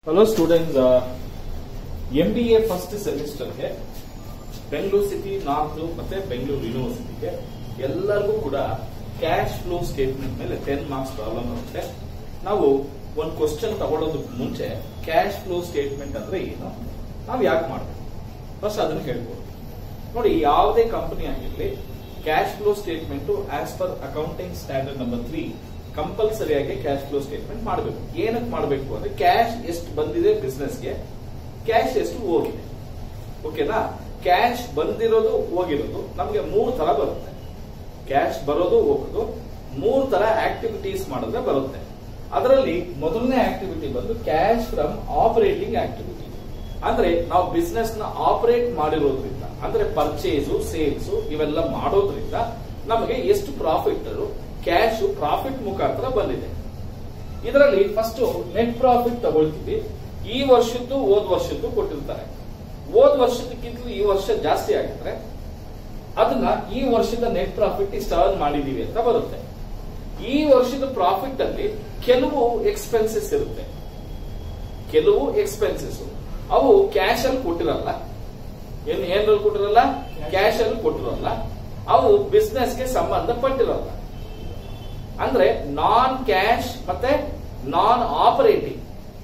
hello students M B A first ಸೆಮಿಸ್ಟರ್ಗೆ Bengaluru city north ಮತ್ತೆ ಬೆಂಗಳೂರು ಯೂನಿವರ್ಸಿಟಿಗೆ ಎಲ್ಲರಿಗೂ ಕೂಡ ಕ್ಯಾಶ್ ಫ್ಲೋ ಸ್ಟೇಟ್ಮೆಂಟ್ ಮೇಲೆ ಟೆನ್ ಮಾರ್ಕ್ಸ್ ಪ್ರಾಬ್ಲಮ್ ಇರುತ್ತೆ ನಾವು ಒಂದು ಕ್ವಶನ್ ತಗೊಳ್ಳೋದಕ್ಕೆ ಮುಂಚೆ ಕ್ಯಾಶ್ ಫ್ಲೋ ಸ್ಟೇಟ್ಮೆಂಟ್ ಅಂದ್ರೆ ಏನು ನಾವು ಯಾಕೆ ಮಾಡಬೇಕು ಫಸ್ಟ್ ಅದನ್ನ ಹೇಳ್ಬೋದು ನೋಡಿ ಯಾವುದೇ ಕಂಪನಿ ಆಗಿರಲಿ cash flow statement as per accounting standard number three ಕಂಪಲ್ಸರಿಯಾಗಿ ಕ್ಯಾಶ್ ಫ್ಲೋ ಸ್ಟೇಟ್ಮೆಂಟ್ ಮಾಡಬೇಕು ಏನಕ್ಕೆ ಮಾಡಬೇಕು ಅಂದ್ರೆ ಕ್ಯಾಶ್ ಎಷ್ಟು ಬಂದಿದೆ ಬಿಸ್ನೆಸ್ಗೆ ಕ್ಯಾಶ್ ಎಷ್ಟು ಹೋಗಿದೆ ಓಕೆನಾ ಕ್ಯಾಶ್ ಬಂದಿರೋದು ಹೋಗಿರೋದು ನಮಗೆ ಮೂರು ತರ ಬರುತ್ತೆ ಕ್ಯಾಶ್ ಬರೋದು ಹೋಗೋದು ಮೂರು ತರ ಆಕ್ಟಿವಿಟೀಸ್ ಮಾಡಿದ್ರೆ ಬರುತ್ತೆ ಅದರಲ್ಲಿ ಮೊದಲನೇ ಆಕ್ಟಿವಿಟಿ ಬಂದು ಕ್ಯಾಶ್ ಫ್ರಮ್ ಆಪರೇಟಿಂಗ್ ಆಕ್ಟಿವಿಟಿ ಅಂದ್ರೆ ನಾವು ಬಿಸ್ನೆಸ್ ನ ಆಪರೇಟ್ ಮಾಡಿರೋದ್ರಿಂದ ಅಂದ್ರೆ ಪರ್ಚೇಸು ಸೇಲ್ಸ್ ಇವೆಲ್ಲ ಮಾಡೋದ್ರಿಂದ ನಮಗೆ ಎಷ್ಟು ಪ್ರಾಫಿಟ್ ಕ್ಯಾಶ್ ಪ್ರಾಫಿಟ್ ಮುಖಾಂತರ ಬಂದಿದೆ ಇದರಲ್ಲಿ ಫಸ್ಟ್ ನೆಟ್ ಪ್ರಾಫಿಟ್ ತಗೊಳ್ತೀವಿ ಈ ವರ್ಷದ್ದು ಹೋದ್ ವರ್ಷದ್ದು ಕೊಟ್ಟಿರ್ತಾರೆ ಹೋದ್ ವರ್ಷದಕ್ಕಿಂತಲೂ ಈ ವರ್ಷ ಜಾಸ್ತಿ ಆಗಿದ್ರೆ ಅದನ್ನ ಈ ವರ್ಷದ ನೆಟ್ ಪ್ರಾಫಿಟ್ ಇಷ್ಟು ಅರ್ನ್ ಮಾಡಿದೀವಿ ಅಂತ ಬರುತ್ತೆ ಈ ವರ್ಷದ ಪ್ರಾಫಿಟ್ ಅಲ್ಲಿ ಕೆಲವು ಎಕ್ಸ್ಪೆನ್ಸಸ್ ಇರುತ್ತೆ ಕೆಲವು ಎಕ್ಸ್ಪೆನ್ಸಸ್ ಅವು ಕ್ಯಾಶ್ ಅಲ್ಲಿ ಕೊಟ್ಟಿರಲ್ಲ ಏನ್ ಏನ್ರಲ್ಲಿ ಕೊಟ್ಟಿರಲ್ಲ ಕ್ಯಾಶ್ ಅಲ್ಲಿ ಕೊಟ್ಟಿರಲ್ಲ ಅವು ಬಿಸ್ನೆಸ್ಗೆ ಸಂಬಂಧಪಟ್ಟಿರಲ್ಲ ಅಂದ್ರೆ ನಾನ್ ಕ್ಯಾಶ್ ಮತ್ತೆ non operating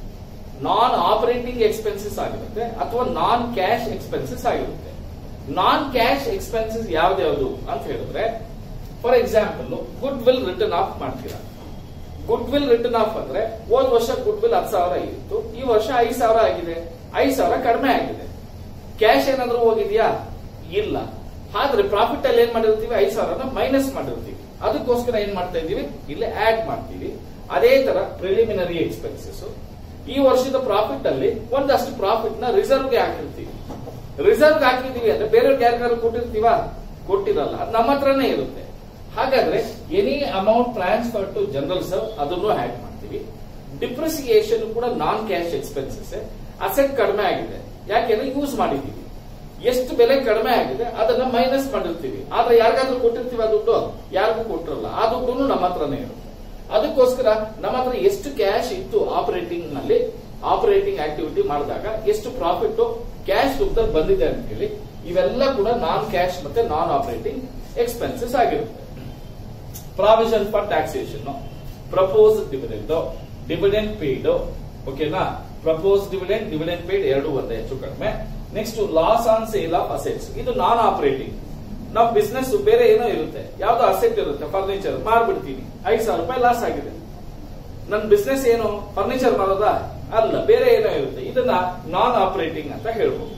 non operating expenses ಆಗಿರುತ್ತೆ ಅಥವಾ ನಾನ್ ಕ್ಯಾಶ್ ಎಕ್ಸ್ಪೆನ್ಸಸ್ ಆಗಿರುತ್ತೆ ನಾನ್ ಕ್ಯಾಶ್ ಎಕ್ಸ್ಪೆನ್ಸಸ್ ಯಾವ್ದ್ಯಾವ್ದು ಅಂತ ಹೇಳಿದ್ರೆ for example goodwill written off ಮಾಡ್ತೀರಾ ಗುಡ್ ವಿಲ್ ರಿಟರ್ನ್ ಆಫ್ ಅಂದ್ರೆ ಹೋದ್ ವರ್ಷ ಗುಡ್ ವಿಲ್ ಹತ್ತು ಸಾವಿರ ಇತ್ತು ಈ ವರ್ಷ ಐದು ಸಾವಿರ ಆಗಿದೆ ಐದು ಸಾವಿರ ಕಡಿಮೆ ಆಗಿದೆ ಕ್ಯಾಶ್ ಏನಾದ್ರೂ ಹೋಗಿದ್ಯಾ ಇಲ್ಲ ಆದ್ರೆ ಪ್ರಾಫಿಟ್ ಅಲ್ಲಿ ಏನ್ ಮಾಡಿರ್ತೀವಿ ಐದು ಸಾವಿರನ ಮೈನಸ್ ಮಾಡಿರ್ತೀವಿ ಅದಕ್ಕೋಸ್ಕರ ಏನ್ ಮಾಡ್ತಾ ಇದೀವಿ ಇಲ್ಲಿ ಆಡ್ ಮಾಡ್ತೀವಿ ಅದೇ ತರ ಪ್ರಿಲಿಮಿನರಿ ಎಕ್ಸ್ಪೆನ್ಸಸ್ ಈ ವರ್ಷದ ಪ್ರಾಫಿಟ್ ಅಲ್ಲಿ ಒಂದಷ್ಟು ಪ್ರಾಫಿಟ್ ನ ರಿಸರ್ವ್ಗೆ ಹಾಕಿರ್ತೀವಿ ರಿಸರ್ವ್ ಹಾಕಿದೀವಿ ಅಂದ್ರೆ ಬೇರೆಯವ್ರಿಗೆ ಯಾರಿಗಾರು ಕೊಟ್ಟಿರ್ತೀವ ಕೊಟ್ಟಿರಲ್ಲ ಅದು ನಮ್ಮ ಹತ್ರನೇ ಇರುತ್ತೆ ಹಾಗಾದ್ರೆ any amount transfer to general reserve ಅದನ್ನು ಆಡ್ ಮಾಡ್ತೀವಿ ಡಿಪ್ರಿಸಿಯೇಷನ್ ಕೂಡ ನಾನ್ ಕ್ಯಾಶ್ ಎಕ್ಸ್ಪೆನ್ಸಸ್ ಅಸೆಟ್ ಕಡಿಮೆ ಆಗಿದೆ ಯಾಕೆಂದ್ರೆ ಯೂಸ್ ಮಾಡಿದೀವಿ ಎಷ್ಟು ಬೆಲೆ ಕಡಿಮೆ ಆಗಿದೆ ಅದನ್ನ ಮೈನಸ್ ಮಾಡಿರ್ತೀವಿ ಆದ್ರೆ ಯಾರಿಗಾದ್ರೂ ಕೊಟ್ಟಿರ್ತೀವಿ ಆ ದುಡ್ಡು ಯಾರಿಗೂ ಕೊಟ್ಟಿರಲ್ಲ ಆ ದುಡ್ಡು ನಮ್ಮ ಹತ್ರನೇ ಇರುತ್ತೆ ಅದಕ್ಕೋಸ್ಕರ ನಮ್ಮ ಹತ್ರ ಎಷ್ಟು ಕ್ಯಾಶ್ ಇತ್ತು ಆಪರೇಟಿಂಗ್ ನಲ್ಲಿ ಆಪರೇಟಿಂಗ್ ಆಕ್ಟಿವಿಟಿ ಮಾಡಿದಾಗ ಎಷ್ಟು ಪ್ರಾಫಿಟ್ ಕ್ಯಾಶ್ ರೂಪದಲ್ಲಿ ಬಂದಿದೆ ಅಂತ ಹೇಳಿ ಇವೆಲ್ಲ ಕೂಡ ನಾನ್ ಕ್ಯಾಶ್ ಮತ್ತೆ ನಾನ್ ಆಪರೇಟಿಂಗ್ ಎಕ್ಸ್ಪೆನ್ಸಸ್ ಆಗಿರುತ್ತೆ provision for taxation propose dividend dividend paid ಓಕೆನಾ ಪ್ರಪೋಸ್ ಡಿವಿಡೆಂಡ್ ಡಿವಿಡೆಂಡ್ ಪೇಡ್ ಎರಡು ಒಂದೇ ಹೆಚ್ಚು ಕಡಿಮೆ next loss on sale of assets ಇದು ನಾನ್ ಆಪರೇಟಿಂಗ್ ನಾವು ಬಿಸ್ನೆಸ್ ಬೇರೆ ಏನೋ ಇರುತ್ತೆ ಯಾವ್ದೋ ಅಸೆಟ್ ಇರುತ್ತೆ ಫರ್ನಿಚರ್ ಮಾರ್ಬಿಡ್ತೀನಿ ಐದು ಸಾವಿರ ರೂಪಾಯಿ ಲಾಸ್ ಆಗಿದೆ ನನ್ನ ಬಿಸ್ನೆಸ್ ಏನು ಫರ್ನಿಚರ್ ಮಾರೋದಾ ಅಲ್ಲ ಬೇರೆ ಏನೋ ಇರುತ್ತೆ ಇದನ್ನ ನಾನ್ ಆಪರೇಟಿಂಗ್ ಅಂತ ಹೇಳ್ಬೋದು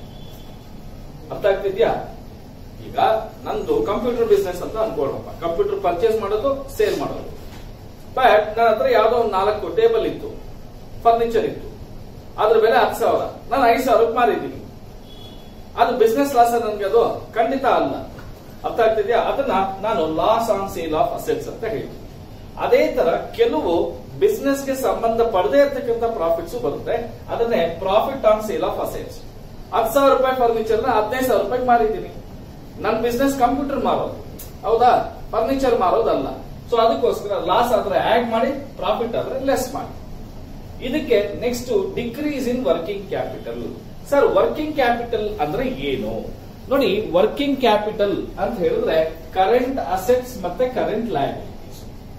ಅರ್ಥ ಆಗ್ತಿದ್ಯಾ ಈಗ ನಂದು ಕಂಪ್ಯೂಟರ್ ಬಿಸ್ನೆಸ್ ಅಂತ ಅನ್ಕೊಳ್ಳಪ್ಪ ಕಂಪ್ಯೂಟರ್ ಪರ್ಚೇಸ್ ಮಾಡೋದು ಸೇಲ್ ಮಾಡೋದು ಬಟ್ ನನ್ನ ಹತ್ರ ಯಾವ್ದೋ ಒಂದು ನಾಲ್ಕು ಟೇಬಲ್ ಇತ್ತು ಫರ್ನಿಚರ್ ಇತ್ತು ಅದ್ರ ಬೆಲೆ ಹತ್ತು ಸಾವಿರ ನಾನು ಐದು ಸಾವಿರಕ್ಕೆ ಮಾರಿದ್ದೀನಿ ಅದು ಬಿಸ್ನೆಸ್ ಲಾಸ್ ನನ್ಗೆ ಅದು ಖಂಡಿತ ಅಲ್ಲ ಅರ್ಥ ಆಗ್ತಿದ್ಯಾ ಅದನ್ನ ನಾನು loss on sale of assets ಅಂತ ಹೇಳ್ತೀನಿ ಅದೇ ತರ ಕೆಲವು ಬಿಸ್ನೆಸ್ ಗೆ ಸಂಬಂಧ ಪಡದೇ ಇರ್ತಕ್ಕಂಥ ಪ್ರಾಫಿಟ್ಸ್ ಬರುತ್ತೆ ಅದನ್ನೇ profit on sale of assets ಹತ್ತು ಸಾವಿರ ರೂಪಾಯಿ ಫರ್ನಿಚರ್ ನ ಹದಿನೈದು ಸಾವಿರ ರೂಪಾಯಿ ಮಾರಿದ್ದೀನಿ ನನ್ನ ಬಿಸ್ನೆಸ್ ಕಂಪ್ಯೂಟರ್ ಮಾರೋದು ಹೌದಾ ಫರ್ನಿಚರ್ ಮಾರೋದಲ್ಲ ಸೊ ಅದಕ್ಕೋಸ್ಕರ ಲಾಸ್ ಆದ್ರೆ ಆಡ್ ಮಾಡಿ ಪ್ರಾಫಿಟ್ ಆದ್ರೆ ಲೆಸ್ ಮಾಡಿ ಇದಕ್ಕೆ next decrease in working capital sir working capital ಅಂದ್ರೆ ಏನು ನೋಡಿ ವರ್ಕಿಂಗ್ ಕ್ಯಾಪಿಟಲ್ ಅಂತ ಹೇಳಿದ್ರೆ ಕರೆಂಟ್ ಅಸೆಟ್ಸ್ ಮತ್ತೆ ಕರೆಂಟ್ ಲಯಬಿಲಿಟೀಸ್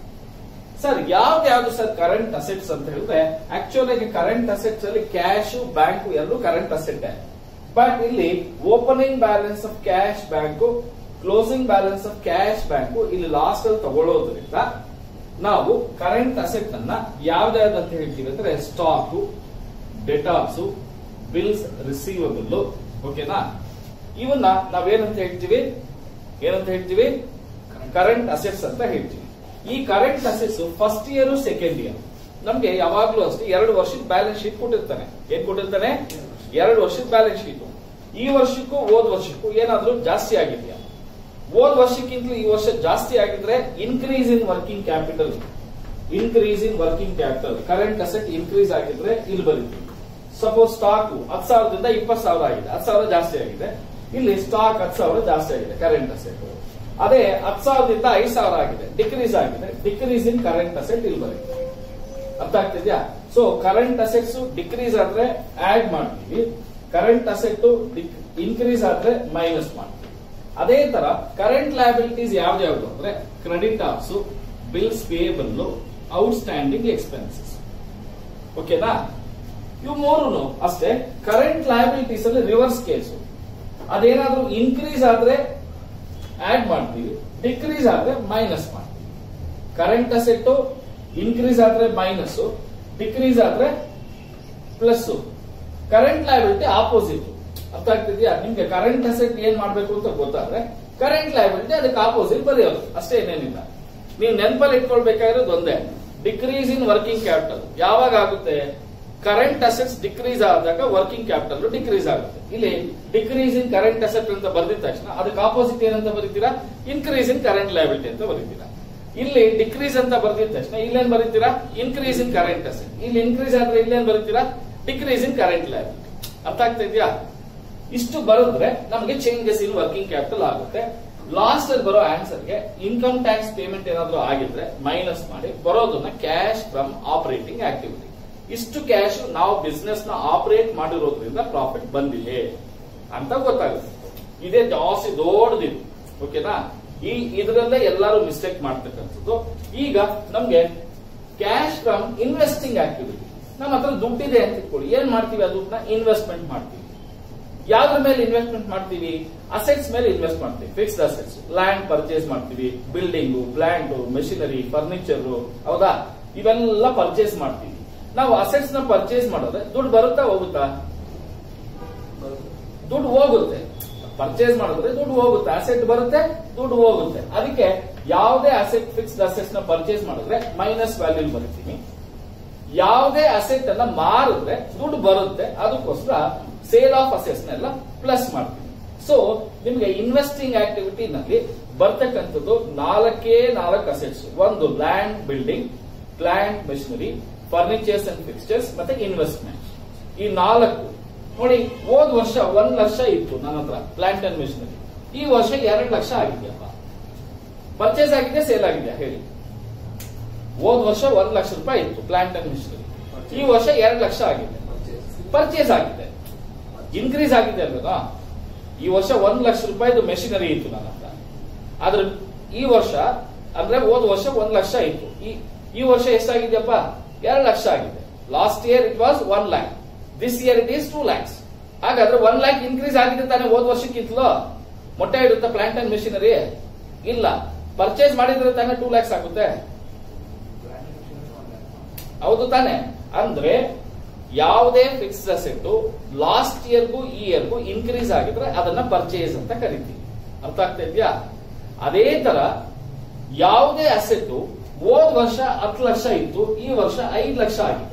ಸರ್ ಯಾವ್ದು ಯಾವ್ದು ಸರ್ ಕರೆಂಟ್ ಅಸೆಟ್ಸ್ ಅಂತ ಹೇಳಿದ್ರೆ ಆಕ್ಚುಲ್ ಆಗಿ ಕರೆಂಟ್ ಅಸೆಟ್ಸ್ ಅಲ್ಲಿ ಕ್ಯಾಶ್ ಬ್ಯಾಂಕ್ ಎರಡು ಕರೆಂಟ್ ಅಸೆಟ್ ಬಟ್ ಇಲ್ಲಿ opening balance of cash bank closing balance of cash bank ಇಲ್ಲಿ ಲಾಸ್ಟ್ ಅಲ್ಲಿ ತಗೊಳ್ಳೋದ್ರಿಂದ ನಾವು ಕರೆಂಟ್ ಅಸೆಟ್ ಅನ್ನ ಯಾವ್ದಾವ್ದು ಅಂತ ಹೇಳ್ತೀವಿ ಅಂದ್ರೆ ಸ್ಟಾಕ್ ಡೆಟಾರ್ಸ್ ಬಿಲ್ಸ್ ರಿಸೀವಬಲ್ ಓಕೆನಾ ಇವನ್ನ ನಾವೇನಂತ ಹೇಳ್ತೀವಿ ಏನಂತ ಹೇಳ್ತೀವಿ ಕರೆಂಟ್ ಅಸೆಟ್ಸ್ ಅಂತ ಹೇಳ್ತೀವಿ ಈ current assets first year second year ನಮ್ಗೆ ಯಾವಾಗ್ಲೂ ಅಷ್ಟೇ ಎರಡು ವರ್ಷದ ಬ್ಯಾಲೆನ್ಸ್ ಶೀಟ್ ಕೊಟ್ಟಿರ್ತಾನೆ ಏನ್ ಕೊಟ್ಟಿರ್ತಾನೆ ಎರಡು ವರ್ಷದ ಬ್ಯಾಲೆನ್ಸ್ ಶೀಟ್ ಈ ವರ್ಷಕ್ಕೂ ಹೋದ್ ವರ್ಷಕ್ಕೂ ಏನಾದ್ರೂ ಜಾಸ್ತಿ ಆಗಿದೆಯಾ ಹೋದ್ ವರ್ಷಕ್ಕಿಂತಲೂ ಈ ವರ್ಷ ಜಾಸ್ತಿ ಆಗಿದ್ರೆ increase in working capital increase in working capital current asset increase ಆಗಿದ್ರೆ ಇಲ್ಲಿ ಬರೀತೀವಿ ಸಪೋಸ್ ಸ್ಟಾಕ್ ಹತ್ತು ಸಾವಿರದಿಂದ ಇಪ್ಪತ್ತು ಸಾವಿರ ಆಗಿದೆ ಹತ್ತು ಸಾವಿರ ಜಾಸ್ತಿ ಆಗಿದೆ ಇಲ್ಲಿ ಸ್ಟಾಕ್ ಹತ್ತು ಸಾವಿರ ಜಾಸ್ತಿ ಆಗಿದೆ ಕರೆಂಟ್ ಅಸೆಟ್ ಅದೇ ಹತ್ತು ಸಾವಿರದಿಂದ ಐದು ಸಾವಿರ ಆಗಿದೆ ಡಿಕ್ರೀಸ್ ಆಗಿದೆ ಡಿಕ್ರೀಸ್ ಇನ್ ಕರೆಂಟ್ ಅಸೆಟ್ ಇಲ್ಲಿ ಬರೀತೀವಿ ಅರ್ಥ ಆಗ್ತಿದ್ಯಾ ಸೊ ಕರೆಂಟ್ ಅಸೆಟ್ಸ್ ಡಿಕ್ರೀಸ್ ಆದ್ರೆ ಆಡ್ ಮಾಡ್ತೀವಿ ಕರೆಂಟ್ ಅಸೆಟ್ ಇನ್ಕ್ರೀಸ್ ಆದ್ರೆ ಮೈನಸ್ ಮಾಡ್ತೀವಿ ಅದೇ ತರ ಕರೆಂಟ್ ಲಯಬಿಲಿಟೀಸ್ ಯಾವ್ದು ಅಂದ್ರೆ creditors bills payable outstanding expenses ಓಕೆನಾ ಇವು ಮೂರು ಅಷ್ಟೇ ಕರೆಂಟ್ ಲಯಬಿಲಿಟೀಸ್ ಅಲ್ಲಿ ರಿವರ್ಸ್ ಕೇಸು ಅದೇನಾದ್ರೂ ಇನ್ಕ್ರೀಸ್ ಆದ್ರೆ ಆಡ್ ಮಾಡ್ತೀವಿ ಡಿಕ್ರೀಸ್ ಆದ್ರೆ ಮೈನಸ್ ಮಾಡ್ತೀವಿ ಕರೆಂಟ್ ಅಸೆಟ್ ಇನ್ಕ್ರೀಸ್ ಆದ್ರೆ ಮೈನಸ್ ಡಿಕ್ರೀಸ್ ಆದ್ರೆ ಪ್ಲಸ್ ಕರೆಂಟ್ ಲಯಬಿಲಿಟಿ ಆಪೋಸಿಟ್ ಅರ್ಥ ಆಗ್ತಿದ್ಯಾ ನಿಮ್ಗೆ ಕರೆಂಟ್ ಅಸೆಟ್ ಏನ್ ಮಾಡ್ಬೇಕು ಅಂತ ಗೊತ್ತಾದ್ರೆ ಕರೆಂಟ್ ಲಯಬಿಲಿಟಿ ಅದಕ್ಕೆ ಆಪೋಸಿಟ್ ಬರೆಯೋದು ಅಷ್ಟೇ ಏನೇನಿಲ್ಲ ನೀವು ನೆನಪಲ್ಲಿ ಇಟ್ಕೊಳ್ಬೇಕಾಗಿರೋದು ಒಂದೇ ಡಿಕ್ರೀಸ್ ಇನ್ ವರ್ಕಿಂಗ್ ಕ್ಯಾಪಿಟಲ್ ಯಾವಾಗ ಆಗುತ್ತೆ ಕರೆಂಟ್ ಅಸೆಟ್ಸ್ ಡಿಕ್ರೀಸ್ ಆದಾಗ ವರ್ಕಿಂಗ್ ಕ್ಯಾಪಿಟಲ್ ಡಿಕ್ರೀಸ್ ಆಗುತ್ತೆ ಇಲ್ಲಿ ಡಿಕ್ರೀಸ್ ಇನ್ ಕರೆಂಟ್ ಅಸೆಟ್ ಅಂತ ಬರ್ದಿದ ತಕ್ಷಣ ಅದಕ್ಕೆ ಆಪೋಸಿಟ್ ಏನಂತ ಬರೀತೀರಾ ಇನ್ಕ್ರೀಸ್ ಇನ್ ಕರೆಂಟ್ ಲಯಬಿಲಿಟಿ ಅಂತ ಬರೀತೀರಾ ಇಲ್ಲಿ ಡಿಕ್ರೀಸ್ ಅಂತ ಬರ್ದಿದ ತಕ್ಷಣ ಇಲ್ಲೇನ್ ಬರೀತೀರಾ ಇನ್ಕ್ರೀಸ್ ಇನ್ ಕರೆಂಟ್ ಅಸೆಟ್ ಇಲ್ಲಿ ಇನ್ಕ್ರೀಸ್ ಆದ್ರೆ ಇಲ್ಲೇನ್ ಬರೀತೀರಾ ಡಿಕ್ರೀಸ್ ಇನ್ ಕರೆಂಟ್ ಲಯಬಿಲಿಟಿ ಅರ್ಥ ಆಗ್ತಾ ಇದೆಯಾ ಇಷ್ಟು ಬರೆದ್ರೆ ನಮಗೆ ಚೇಂಜಸ್ ಇನ್ ವರ್ಕಿಂಗ್ ಕ್ಯಾಪಿಟಲ್ ಆಗುತ್ತೆ ಲಾಸ್ಟ್ ಅಲ್ಲಿ ಬರೋ ಆನ್ಸರ್ಗೆ ಇನ್ಕಮ್ ಟ್ಯಾಕ್ಸ್ ಪೇಮೆಂಟ್ ಏನಾದ್ರು ಆಗಿದ್ರೆ ಮೈನಸ್ ಮಾಡಿ ಬರೋದನ್ನ ಕ್ಯಾಶ್ ಫ್ರಮ್ ಆಪರೇಟಿಂಗ್ ಆಕ್ಟಿವಿಟಿ ಇಷ್ಟು ಕ್ಯಾಶ್ ನಾವು ಬಿಸ್ನೆಸ್ ನ ಆಪರೇಟ್ ಮಾಡಿರೋದ್ರಿಂದ ಪ್ರಾಫಿಟ್ ಬಂದಿದೆ ಅಂತ ಗೊತ್ತಾಗುತ್ತೆ ಇದೇ ಜಾಸ್ತಿ ದೊಡ್ಡದಿದೆ ಓಕೆನಾ ಈ ಇದರಲ್ಲೇ ಎಲ್ಲರೂ ಮಿಸ್ಟೇಕ್ ಮಾಡ್ತಕ್ಕಂಥದ್ದು ಈಗ ನಮ್ಗೆ ಕ್ಯಾಶ್ ಫ್ರಮ್ ಇನ್ವೆಸ್ಟಿಂಗ್ ಆಕ್ಟಿವಿಟಿ ನಮ್ಮ ಹತ್ರ ದುಡ್ಡಿದೆ ಅಂತ ಇಟ್ಕೊಳ್ಳಿ ಏನ್ ಮಾಡ್ತೀವಿ ಆ ದುಡ್ಡನ್ನ ಇನ್ವೆಸ್ಟ್ಮೆಂಟ್ ಮಾಡ್ತೀವಿ ಯಾವ್ದ್ರ ಮೇಲೆ ಇನ್ವೆಸ್ಟ್ಮೆಂಟ್ ಮಾಡ್ತೀವಿ ಅಸೆಟ್ಸ್ ಮೇಲೆ ಇನ್ವೆಸ್ಟ್ ಮಾಡ್ತೀವಿ ಫಿಕ್ಸ್ಡ್ ಅಸೆಟ್ಸ್ ಲ್ಯಾಂಡ್ ಪರ್ಚೇಸ್ ಮಾಡ್ತೀವಿ ಬಿಲ್ಡಿಂಗು ಪ್ಲಾಂಟ್ ಮೆಷಿನರಿ ಫರ್ನಿಚರ್ ಹೌದಾ ಇವೆಲ್ಲ ಪರ್ಚೇಸ್ ಮಾಡ್ತೀವಿ ನಾವು ಅಸೆಟ್ಸ್ ನ ಪರ್ಚೇಸ್ ಮಾಡೋದ್ರೆ ದುಡ್ಡು ಬರುತ್ತಾ ಹೋಗುತ್ತಾ ದುಡ್ಡು ಹೋಗುತ್ತೆ ಪರ್ಚೇಸ್ ಮಾಡಿದ್ರೆ ದುಡ್ಡು ಹೋಗುತ್ತೆ ಅಸೆಟ್ ಬರುತ್ತೆ ದುಡ್ಡು ಹೋಗುತ್ತೆ ಅದಕ್ಕೆ ಯಾವುದೇ ಅಸೆಟ್ ಫಿಕ್ಸ್ಡ್ ಅಸೆಟ್ಸ್ ನ ಪರ್ಚೇಸ್ ಮಾಡಿದ್ರೆ ಮೈನಸ್ ವ್ಯಾಲ್ಯೂ ಬರೀತೀನಿ ಯಾವುದೇ ಅಸೆಟ್ ಅನ್ನ ಮಾರಿದ್ರೆ ದುಡ್ಡು ಬರುತ್ತೆ ಅದಕ್ಕೋಸ್ಕರ ಸೇಲ್ ಆಫ್ ಅಸೆಟ್ಸ್ ನೆಲ್ಲ ಪ್ಲಸ್ ಮಾಡ್ತೀನಿ ಸೊ ನಿಮ್ಗೆ ಇನ್ವೆಸ್ಟಿಂಗ್ ಆಕ್ಟಿವಿಟಿ ನಲ್ಲಿ ಬರ್ತಕ್ಕಂಥದ್ದು ನಾಲ್ಕೇ ನಾಲ್ಕು ಅಸೆಟ್ಸ್ ಒಂದು land building plant machinery furnitures and fixtures ಮತ್ತೆ ಇನ್ವೆಸ್ಟ್ಮೆಂಟ್ ಈ ನಾಲ್ಕು ನೋಡಿ ಹೋದ್ ವರ್ಷ ಒಂದ್ ಲಕ್ಷ ಇತ್ತು ನನ್ನ ಹತ್ರ ಪ್ಲಾಂಟ್ ಅಂಡ್ ಮೆಷಿನರಿ ಈ ವರ್ಷ ಎರಡು ಲಕ್ಷ ಆಗಿದೆಯಪ್ಪ ಪರ್ಚೇಸ್ ಆಗಿದೆ ಸೇಲ್ ಆಗಿದೆಯಾ ಹೇಳಿ ಹೋದ್ ವರ್ಷ ಒಂದ್ ಲಕ್ಷ ರೂಪಾಯಿ ಇತ್ತು ಪ್ಲಾಂಟ್ ಅಂಡ್ ಮಿಷನರಿ ಈ ವರ್ಷ ಎರಡು ಲಕ್ಷ ಆಗಿದೆ ಪರ್ಚೇಸ್ ಆಗಿದೆ ಇನ್ಕ್ರೀಸ್ ಆಗಿದೆ ಅಲ್ವಾ ಈ ವರ್ಷ ಒಂದ್ ಲಕ್ಷ ರೂಪಾಯಿದು ಮೆಷಿನರಿ ಇತ್ತು ನನ್ನ ಹತ್ರ ಆದ್ರೆ ಈ ವರ್ಷ ಅಂದ್ರೆ ಹೋದ್ ವರ್ಷ ಒಂದ್ ಲಕ್ಷ ಇತ್ತು ಈ ಈ ವರ್ಷ ಎಷ್ಟಾಗಿದೆಯಪ್ಪ ಎರಡು ಲಕ್ಷ ಆಗಿದೆ last year it was one lakh this year it is two lakhs ಹಾಗಾದ್ರೆ ಒನ್ ಲ್ಯಾಕ್ ಇನ್ಕ್ರೀಸ್ ಆಗಿದೆ ತಾನೆ ಹೋದ್ ವರ್ಷಕ್ಕಿಂತಲೋ ಮೊಟ್ಟೆ ಇಡುತ್ತಾ ಪ್ಲಾಂಟ್ ಅಂಡ್ ಮೆಷಿನರಿ ಇಲ್ಲ ಪರ್ಚೇಸ್ ಮಾಡಿದ್ರೆ ತಾನೆ ಟೂ ಲ್ಯಾಕ್ಸ್ ಆಗುತ್ತೆ ಹೌದು ತಾನೆ ಅಂದ್ರೆ ಯಾವುದೇ ಫಿಕ್ಸ್ಡ್ ಅಸೆಟ್ ಲಾಸ್ಟ್ ಇಯರ್ಗೂ ಈ ಇಯರ್ಗೂ ಇನ್ಕ್ರೀಸ್ ಆಗಿದ್ರೆ ಅದನ್ನ ಪರ್ಚೇಸ್ ಅಂತ ಕರಿತೀವಿ ಅರ್ಥ ಆಗ್ತಾ ಇದೆಯಾ ಅದೇ ತರ ಯಾವುದೇ ಅಸೆಟ್ ಹೋದ್ ವರ್ಷ ಹತ್ತು ಲಕ್ಷ ಇತ್ತು ಈ ವರ್ಷ ಐದು ಲಕ್ಷ ಆಗಿದೆ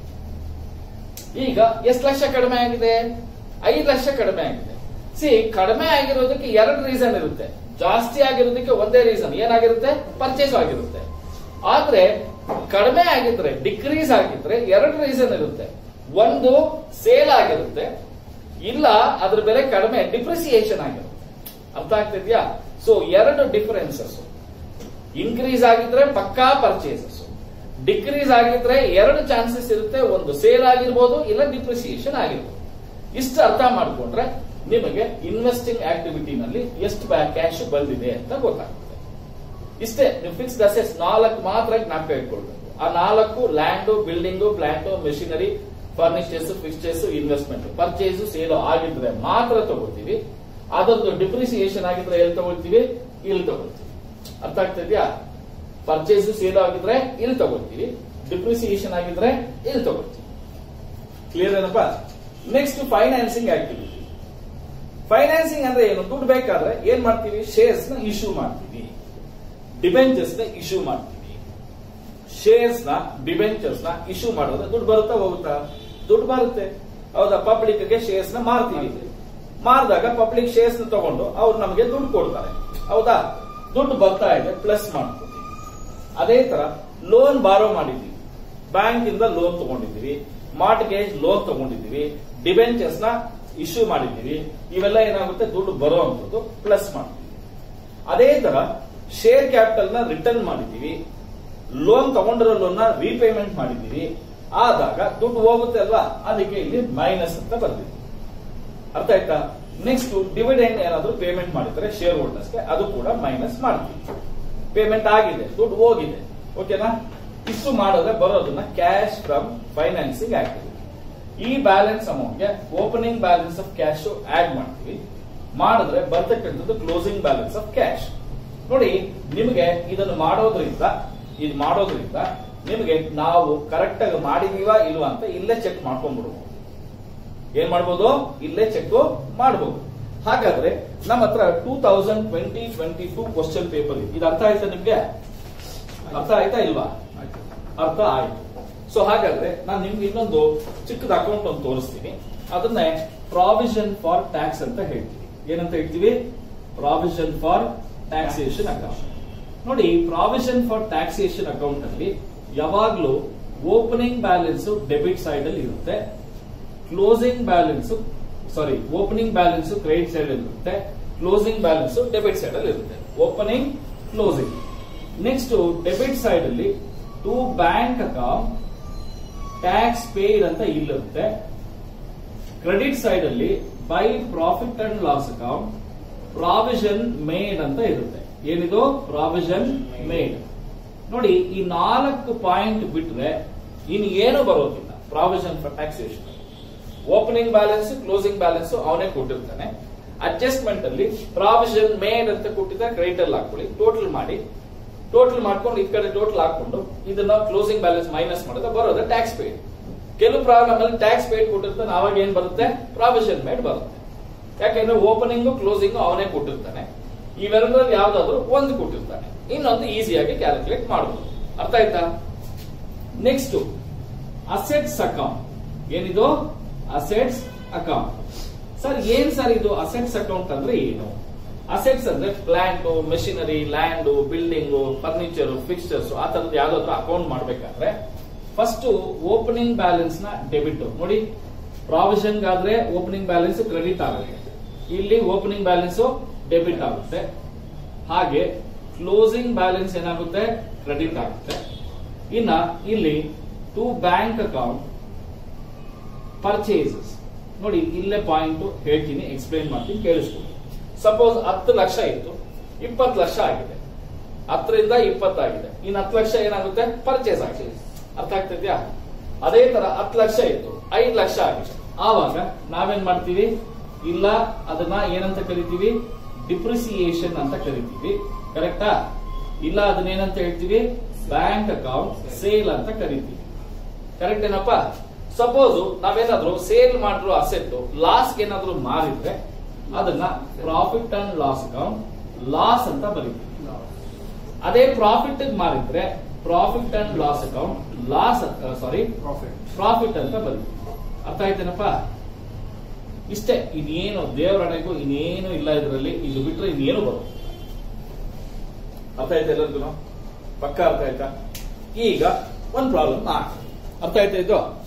ಈಗ ಎಷ್ಟು ಲಕ್ಷ ಕಡಿಮೆ ಆಗಿದೆ ಐದು ಲಕ್ಷ ಕಡಿಮೆ ಆಗಿದೆ ಸಿ ಕಡಿಮೆ ಆಗಿರೋದಕ್ಕೆ ಎರಡು ರೀಸನ್ ಇರುತ್ತೆ ಜಾಸ್ತಿ ಆಗಿರೋದಕ್ಕೆ ಒಂದೇ ರೀಸನ್ ಏನಾಗಿರುತ್ತೆ ಪರ್ಚೇಸ್ ಆಗಿರುತ್ತೆ ಆದ್ರೆ ಕಡಿಮೆ ಆಗಿದ್ರೆ ಡಿಕ್ರೀಸ್ ಆಗಿದ್ರೆ ಎರಡು ರೀಸನ್ ಇರುತ್ತೆ ಒಂದು ಸೇಲ್ ಆಗಿರುತ್ತೆ ಇಲ್ಲ ಅದ್ರ ಬೆಲೆ ಕಡಿಮೆ ಡಿಪ್ರಿಸಿಯೇಷನ್ ಆಗಿರುತ್ತೆ ಅರ್ಥ ಆಗ್ತಿದ್ಯಾ ಸೊ ಎರಡು ಡಿಫರೆನ್ಸಸ್ ಇನ್ಕ್ರೀಸ್ ಆಗಿದ್ರೆ ಪಕ್ಕಾ ಪರ್ಚೇಸಸ್ ಡಿಕ್ರೀಸ್ ಆಗಿದ್ರೆ ಎರಡು ಚಾನ್ಸಸ್ ಇರುತ್ತೆ ಒಂದು ಸೇಲ್ ಆಗಿರ್ಬೋದು ಇಲ್ಲ ಡಿಪ್ರಿಸಿಯೇಷನ್ ಆಗಿರ್ಬೋದು ಇಷ್ಟು ಅರ್ಥ ಮಾಡ್ಕೊಂಡ್ರೆ ನಿಮಗೆ ಇನ್ವೆಸ್ಟಿಂಗ್ ಆಕ್ಟಿವಿಟಿನಲ್ಲಿ ಎಷ್ಟು ಕ್ಯಾಶ್ ಬಂದಿದೆ ಅಂತ ಗೊತ್ತಾಗುತ್ತೆ ಇಷ್ಟೇ ನೀವು ಫಿಕ್ಸ್ಡ್ ಅಸೆಟ್ಸ್ ನಾಲ್ಕು ಮಾತ್ರ ಜ್ಞಾಪಕ ಇಟ್ಕೊಳ್ಬೇಕು ಆ ನಾಲ್ಕು land building plant machinery furnitures fixtures investment purchase sale ಆಗಿದ್ರೆ ಮಾತ್ರ ತಗೋತೀವಿ ಅದೊಂದು ಡಿಪ್ರಿಸಿಯೇಷನ್ ಆಗಿದ್ರೆ ಎಲ್ಲಿ ತಗೊಳ್ತೀವಿ ಇಲ್ಲಿ ತಗೊಳ್ತೀವಿ ಅರ್ಥ ಆಗ್ತಾ ಇದೆಯಾ ಪರ್ಚೇಸ್ ಸೇಲ್ ಆಗಿದ್ರೆ ಇಲ್ಲಿ ತಗೊಳ್ತೀವಿ ಡಿಪ್ರಿಸಿಯೇಷನ್ ಆಗಿದ್ರೆ ಇಲ್ಲಿ ತಗೊಳ್ತೀವಿ ಕ್ಲಿಯರ್ ಏನಪ್ಪಾ ನೆಕ್ಸ್ಟ್ ಫೈನಾನ್ಸಿಂಗ್ ಆಕ್ಟಿವಿಟಿ ಫೈನಾನ್ಸಿಂಗ್ ಅಂದ್ರೆ ಏನು ದುಡ್ಡು ಬೇಕಾದ್ರೆ ಏನ್ ಮಾಡ್ತೀವಿ ಶೇರ್ಸ್ ನ ಇಶ್ಯೂ ಮಾಡ್ತೀವಿ ಡಿಬೆಂಚರ್ಸ್ ನ ಇಶ್ಯೂ ಮಾಡ್ತೀವಿ ಶೇರ್ಸ್ ನ ಡಿಬೆಂಚರ್ಸ್ ನ ಇಶ್ಯೂ ಮಾಡಿದ್ರೆ ದುಡ್ಡು ಬರುತ್ತಾ ಹೋಗುತ್ತಾ ದುಡ್ಡು ಬರುತ್ತೆ ಹೌದಾ ಪಬ್ಲಿಕ್ ಗೆ ಶೇರ್ಸ್ ನ ಮಾರ್ತೀವಿ ಮಾರಿದಾಗ ಪಬ್ಲಿಕ್ ಶೇರ್ಸ್ ನ ತಗೊಂಡು ಅವ್ರು ನಮಗೆ ದುಡ್ಡು ಕೊಡ್ತಾರೆ ಹೌದಾ ದುಡ್ಡು ಬರ್ತಾ ಇದೆ ಪ್ಲಸ್ ಮಾಡ್ಕೋತೀವಿ ಅದೇ ತರ ಲೋನ್ ಬಾರೋ ಮಾಡಿದ್ವಿ ಬ್ಯಾಂಕ್ ಇಂದ ಲೋನ್ ತಗೊಂಡಿದ್ದೀವಿ ಮಾರ್ಟ್ಗೇಜ್ ಲೋನ್ ತಗೊಂಡಿದ್ದೀವಿ ಡಿಬೆಂಚರ್ಸ್ ನ ಇಶ್ಯೂ ಮಾಡಿದ್ದೀವಿ ಇವೆಲ್ಲ ಏನಾಗುತ್ತೆ ದುಡ್ಡು ಬರೋ ಅಂಥದ್ದು ಪ್ಲಸ್ ಮಾಡ್ತೀವಿ ಅದೇ ತರ ಶೇರ್ ಕ್ಯಾಪಿಟಲ್ ನ ರಿಟರ್ನ್ ಮಾಡಿದ್ದೀವಿ ಲೋನ್ ತಗೊಂಡಿರೋ ಲೋನ್ ರೀಪೇಮೆಂಟ್ ಮಾಡಿದ್ದೀರಿ ಆದಾಗ ದುಡ್ಡು ಹೋಗುತ್ತೆ ಅಲ್ವಾ ಅದಕ್ಕೆ ಇಲ್ಲಿ ಮೈನಸ್ ಅಂತ ಬರ್ದಿದೆ ಅರ್ಥ ಆಯ್ತಾ ನೆಕ್ಸ್ಟ್ ಡಿವಿಡೆಂಡ್ ಏನಾದ್ರು ಪೇಮೆಂಟ್ ಮಾಡಿದ್ರೆ ಶೇರ್ ಹೋಲ್ಡರ್ಸ್ಗೆ ಅದು ಕೂಡ ಮೈನಸ್ ಮಾಡ್ತೀವಿ ಪೇಮೆಂಟ್ ಆಗಿದೆ ದುಡ್ಡು ಹೋಗಿದೆ ಓಕೆನಾ ಇಷ್ಟು ಮಾಡಿದ್ರೆ ಬರೋದನ್ನ ಕ್ಯಾಶ್ ಫ್ರಮ್ ಫೈನಾನ್ಸಿಂಗ್ ಆಕ್ಟಿವಿಟಿ ಈ ಬ್ಯಾಲೆನ್ಸ್ ಅಮೌಂಟ್ಗೆ opening balance of cash add ಮಾಡ್ತೀವಿ ಮಾಡಿದ್ರೆ ಬರ್ತಕ್ಕಂಥದ್ದು ಕ್ಲೋಸಿಂಗ್ ಬ್ಯಾಲೆನ್ಸ್ ಆಫ್ ಕ್ಯಾಶ್ ನೋಡಿ ನಿಮಗೆ ಇದನ್ನು ಮಾಡೋದ್ರಿಂದ ಇದು ಮಾಡೋದ್ರಿಂದ ನಿಮಗೆ ನಾವು ಕರೆಕ್ಟ್ ಆಗಿ ಮಾಡಿದೀವಾ ಇಲ್ವಾ ಅಂತ ಇಲ್ಲೇ ಚೆಕ್ ಮಾಡ್ಕೊಂಡ್ಬಿಡ್ಬೋದು ಏನ್ ಮಾಡ್ಬೋದು ಇಲ್ಲೇ ಚೆಕ್ ಮಾಡಬಹುದು ಹಾಗಾದ್ರೆ ನಮ್ಮ ಹತ್ರ two thousand twenty twenty two question paper ಇದು ಅರ್ಥ ಆಯ್ತಾ ನಿಮ್ಗೆ ಅರ್ಥ ಆಯ್ತಾ ಇಲ್ವಾ ಅರ್ಥ ಆಯ್ತು ಸೊ ಹಾಗಾದ್ರೆ ನಾನು ನಿಮ್ಗೆ ಇನ್ನೊಂದು ಚಿಕ್ಕದ ಅಕೌಂಟ್ ಒಂದು ತೋರಿಸ್ತೀನಿ ಅದನ್ನೇ ಪ್ರಾವಿಷನ್ ಫಾರ್ ಟ್ಯಾಕ್ಸ್ ಅಂತ ಹೇಳ್ತೀವಿ ಏನಂತ ಹೇಳ್ತೀವಿ ಪ್ರಾವಿಷನ್ ಫಾರ್ ಟ್ಯಾಕ್ಸೇಷನ್ ಅಕೌಂಟ್ ನೋಡಿ ಪ್ರಾವಿಷನ್ ಫಾರ್ ಟ್ಯಾಕ್ಸೇಷನ್ ಅಕೌಂಟ್ ಅಲ್ಲಿ ಯಾವಾಗ್ಲೂ ಓಪನಿಂಗ್ ಬ್ಯಾಲೆನ್ಸ್ ಡೆಬಿಟ್ ಸೈಡ್ ಅಲ್ಲಿ ಇರುತ್ತೆ closing balance sorry opening balance credit side ಅಲ್ಲಿ ಇರುತ್ತೆ ಕ್ಲೋಸಿಂಗ್ ಬ್ಯಾಲೆನ್ಸ್ ಡೆಬಿಟ್ ಸೈಡ್ ಅಲ್ಲಿ ಇರುತ್ತೆ opening closing next debit side ಅಲ್ಲಿ to bank account tax paid ಅಂತ ಇಲ್ಲಿರುತ್ತೆ ಕ್ರೆಡಿಟ್ ಸೈಡ್ ಅಲ್ಲಿ by profit and loss account provision made ಅಂತ ಇರುತ್ತೆ ಏನಿದು ಪ್ರಾವಿಷನ್ ಮೇಡ್ ನೋಡಿ ಈ ನಾಲ್ಕು ಪಾಯಿಂಟ್ ಬಿಟ್ರೆ ಇನ್ ಏನು ಬರೋದಿಲ್ಲ provision for taxation opening balance closing balance ಅವನೇ ಕೊಟ್ಟಿರ್ತಾನೆ ಅಡ್ಜಸ್ಟ್ಮೆಂಟ್ ಅಲ್ಲಿ ಪ್ರಾವಿಷನ್ ಮೇಡ್ ಅಂತ ಕೊಟ್ಟಿದ್ದ ಕ್ರೆಡಿಟ್ ಅಲ್ಲಿ ಹಾಕೊಳ್ಳಿ ಟೋಟಲ್ ಮಾಡಿ ಟೋಟಲ್ ಮಾಡ್ಕೊಂಡು ಈ ಕಡೆ ಟೋಟಲ್ ಹಾಕೊಂಡು ಇದನ್ನ ಕ್ಲೋಸಿಂಗ್ ಬ್ಯಾಲೆನ್ಸ್ ಮೈನಸ್ ಮಾಡಿದ್ರೆ ಬರೋದು ಟ್ಯಾಕ್ಸ್ ಪೇಡ್ ಕೆಲವು ಪ್ರಾಬ್ಲಮ್ ಅಲ್ಲಿ ಟ್ಯಾಕ್ಸ್ ಪೇಡ್ ಕೊಟ್ಟಿರ್ತಾನೆ ಅವಾಗ ಏನ್ ಬರುತ್ತೆ ಪ್ರಾವಿಷನ್ ಮೇಡ್ ಬರುತ್ತೆ ಯಾಕೆಂದ್ರೆ ಓಪನಿಂಗ್ ಕ್ಲೋಸಿಂಗ್ ಅವನೇ ಕೊಟ್ಟಿರ್ತಾನೆ ಇವೆರಡರಲ್ಲಿ ಯಾವ್ದಾದ್ರು ಒಂದು ಕೊಟ್ಟಿರ್ತಾನೆ ಇನ್ನೊಂದು ಈಸಿಯಾಗಿ ಕ್ಯಾಲ್ಕುಲೇಟ್ ಮಾಡಬಹುದು ಅರ್ಥ ಆಯ್ತಾ ನೆಕ್ಸ್ಟ್ ಅಸೆಟ್ಸ್ ಅಕೌಂಟ್ ಏನಿದು ಅಸೆಟ್ಸ್ ಅಕೌಂಟ್ ಸರ್ ಏನ್ ಸರ್ ಇದು ಅಸೆಟ್ಸ್ ಅಕೌಂಟ್ ಅಂದ್ರೆ ಏನು ಅಸೆಟ್ಸ್ ಅಂದ್ರೆ plant machinery land building furniture fixtures ಆ ತರದ್ದು ಯಾವ್ದಾದ್ರು ಅಕೌಂಟ್ ಮಾಡ್ಬೇಕಾದ್ರೆ ಫಸ್ಟ್ ಓಪನಿಂಗ್ ಬ್ಯಾಲೆನ್ಸ್ ನ ಡೆಬಿಟ್ ನೋಡಿ ಪ್ರಾವಿಷನ್ ಆದ್ರೆ ಓಪನಿಂಗ್ ಬ್ಯಾಲೆನ್ಸ್ ಕ್ರೆಡಿಟ್ ಆಗುತ್ತೆ ಇಲ್ಲಿ ಓಪನಿಂಗ್ ಬ್ಯಾಲೆನ್ಸ್ ಡೆಬಿಟ್ ಆಗುತ್ತೆ ಹಾಗೆ ಕ್ಲೋಸಿಂಗ್ ಬ್ಯಾಲೆನ್ಸ್ ಏನಾಗುತ್ತೆ ಕ್ರೆಡಿಟ್ ಆಗುತ್ತೆ ಇನ್ನ ಇಲ್ಲಿ ಟು ಬ್ಯಾಂಕ್ ಅಕೌಂಟ್ ಪರ್ಚೇಸಸ್ ನೋಡಿ ಇಲ್ಲೇ ಪಾಯಿಂಟ್ ಹೇಳ್ತೀನಿ ಎಕ್ಸ್ಪ್ಲೈನ್ ಮಾಡ್ತೀನಿ ಕೇಳಿಸ್ಕೊಳ್ಳಿ ಸಪೋಸ್ ಹತ್ತು ಲಕ್ಷ ಇತ್ತು ಇಪ್ಪತ್ತು ಲಕ್ಷ ಆಗಿದೆ ಹತ್ತರಿಂದ ಇಪ್ಪತ್ತಾಗಿದೆ ಇನ್ನು ಹತ್ತು ಲಕ್ಷ ಏನಾಗುತ್ತೆ ಪರ್ಚೇಸ್ ಆಗಿದೆ ಅರ್ಥ ಆಗ್ತಿದ್ಯಾ ಅದೇ ತರ ಹತ್ತು ಲಕ್ಷ ಇತ್ತು ಐದು ಲಕ್ಷ ಆಗಿದೆ ಆವಾಗ ನಾವೇನ್ ಮಾಡ್ತೀವಿ ಇಲ್ಲ ಅದನ್ನ ಏನಂತ ಕರಿತೀವಿ ಡಿಪ್ರಿಸಿಯೇಷನ್ ಅಂತ ಕರಿತೀವಿ ಕರೆಕ್ಟಾ ಇಲ್ಲ ಅದನ್ನ ಏನಂತ ಹೇಳ್ತೀವಿ ಬ್ಯಾಂಕ್ ಅಕೌಂಟ್ ಸೇಲ್ ಅಂತ ಕರಿತೀವಿ ಕರೆಕ್ಟ್ ಏನಪ್ಪ ಸಪೋಸ್ ನಾವೇನಾದ್ರೂ ಸೇಲ್ ಮಾಡಿರೋ ಅಸೆಟ್ ಲಾಸ್ ಏನಾದ್ರೂ ಮಾರಿದ್ರೆ ಅದನ್ನ profit and loss account loss ಅಂತ ಬರೀತೀವಿ ಅದೇ ಪ್ರಾಫಿಟ್ ಮಾರಿದ್ರೆ profit and loss account loss sorry profit profit ಅಂತ ಬರೀತೀವಿ ಅರ್ಥ ಆಯ್ತೇನಪ್ಪ ಇಷ್ಟೇ ಇನ್ನೇನು ದೇವರಣೆಗೂ ಇನ್ನೇನು ಇಲ್ಲ ಇದರಲ್ಲಿ ಇದು ಬಿಟ್ರೆ ಇನ್ನೇನು ಬರುತ್ತೆ ಅರ್ಥ ಆಯ್ತಾ ಎಲ್ಲರಿಗೂ ಪಕ್ಕ ಅರ್ಥ ಆಯ್ತಾ ಈಗ ಒಂದ್ ಪ್ರಾಬ್ಲಮ್ ಅರ್ಥ ಆಯ್ತಾ ಇದು